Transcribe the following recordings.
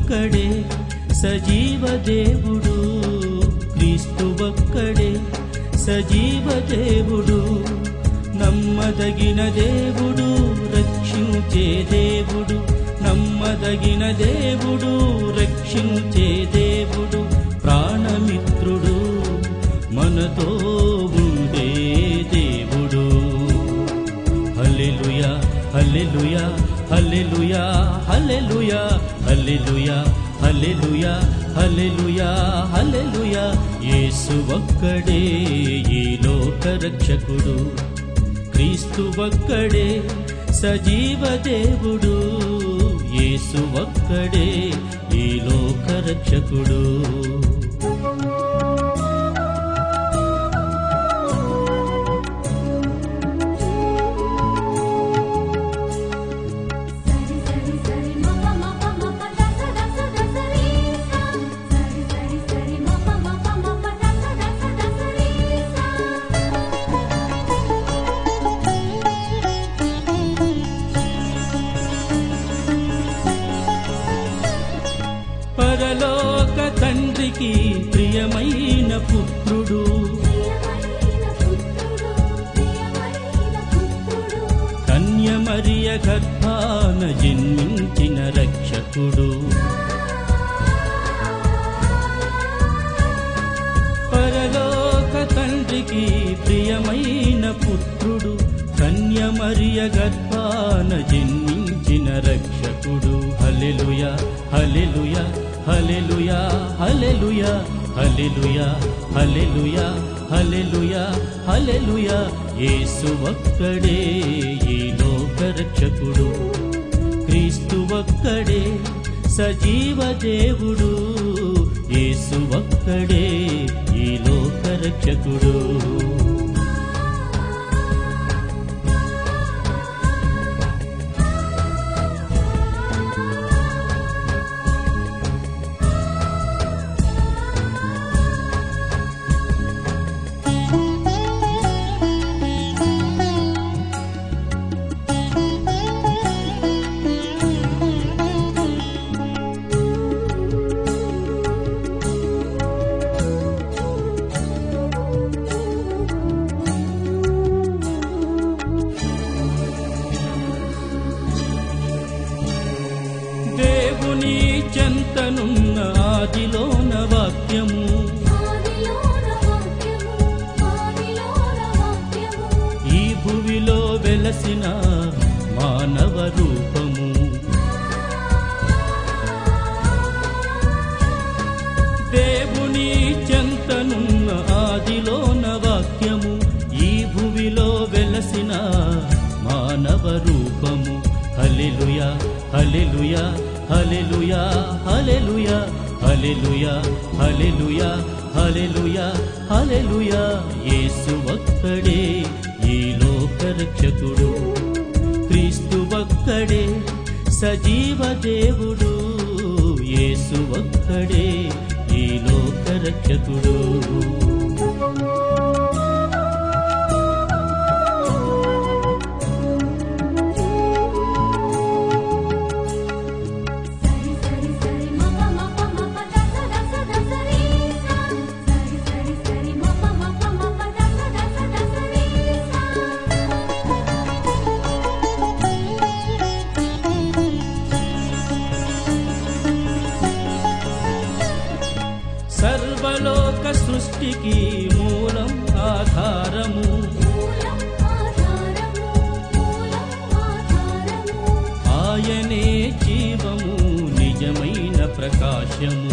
ఒక్కడే సజీవ దేవుడు క్రీస్తు ఒక్కడే సజీవ దేవుడు నమ్మదగిన దేవుడు రక్షించే దేవుడు నమ్మదగిన దేవుడు రక్షించే దేవుడు ప్రాణమిత్రుడు మనతో ఉండే దేవుడు హల్లెలూయా హల్లెలూయా హల్లెలూయా హల్లెలూయా హల్లెలూయా హల్లెలూయా హల్లెలూయా హల్లెలూయా యేసు ఒక్కడే ఈ లోక రక్షకుడు క్రీస్తు ఒక్కడే సజీవ దేవుడు యేసు ఒక్కడే ఈ లోక రక్షకుడు సరి సరి సరి మప మప మప దస దస దస రీ సా సరి సరి సరి మప మప మప దస దస దస రీ సా పరలోక తండ్రికి ప్రియమైన పుత్రుడు ప్రియమైన పుత్రుడు ప్రియమైన పుత్రుడు కన్యమరియ గర్భాన జన్మించిన రక్షకుడు పరలోక తండ్రికి ప్రియమైన పుత్రుడు కన్యమరియ గర్భాన జన్మించిన రక్షకుడు హల్లెలూయ హల్లెలూయ హల్లెలూయ హల్లెలూయ హల్లెలూయ హల్లెలూయ హల్లెలూయ హల్లెలూయ యేసు ఒక్కడే ఈ లోక రక్షకుడు క్రీస్తు ఒక్కడే సజీవ దేవుడు యేసు ఒక్కడే ఈ లోక రక్షకుడు దేవుని చెంతనున్న ఆదిలోన వాక్యము ఆదిలోన వాక్యము ఆదిలోన వాక్యము ఈ భువిలో వెలసిన మానవ రూపము దేవుని చెంతనున్న ఆదిలోన వాక్యము ఈ భువిలో వెలసిన మానవ రూపము హల్లెలూయా హల్లెలూయా హల్లెలూయా హల్లెలూయా హల్లెలూయా హల్లెలూయా హల్లెలూయా హల్లెలూయా యేసు ఒక్కడే ఈ లోక రక్షకుడు క్రీస్తు ఒక్కడే సజీవ దేవుడు యేసు ఒక్కడే ఈ లోక రక్షకుడు సరి సరి సరి మప మప మప దస దస దస రీ సా సరి సరి సరి మప మప మప దస దస దస రీ సా సర్వలోక సృష్టికి మూలం ఆధారము మూలం ఆధారము మూలం ఆధారము ఆయనే జీవము నిజమైన ప్రకాశము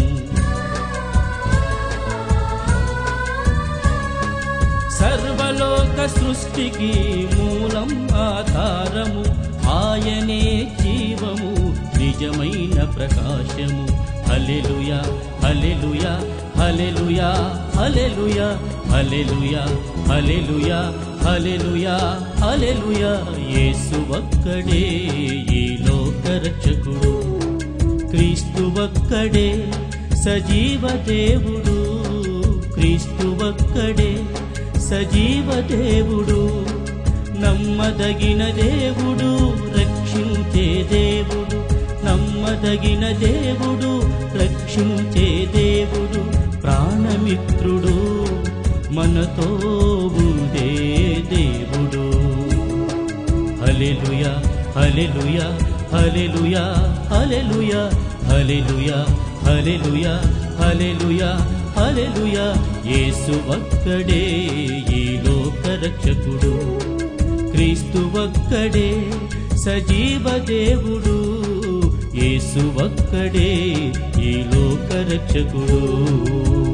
సర్వలోక సృష్టికి మూలం ఆధారము ఆయనే జీవము నిజమైన ప్రకాశము హల్లెలూయా హల్లెలూయా హల్లెలూయా హల్లెలూయా హల్లెలూయా హల్లెలూయా హల్లెలూయా హల్లెలూయా యేసు ఒక్కడే ఈ లోక రక్షకుడు క్రీస్తు ఒక్కడే సజీవ దేవుడు క్రీస్తు ఒక్కడే సజీవ దేవుడు నమ్మదగిన దేవుడు రక్షించే దేవుడు నమ్మదగిన దేవుడు రక్షించే దేవుడు ప్రాణమిత్రుడు మనతో ఉండే దేవుడు హల్లెలూయా హల్లెలూయా హల్లెలూయా హల్లెలూయా హల్లెలూయా హల్లెలూయా హల్లెలూయా హల్లెలూయా యేసు ఒక్కడే ఈ లోక రక్షకుడు క్రీస్తు ఒక్కడే సజీవ దేవుడు యేసు ఒక్కడే ఈ లోక రక్షకుడు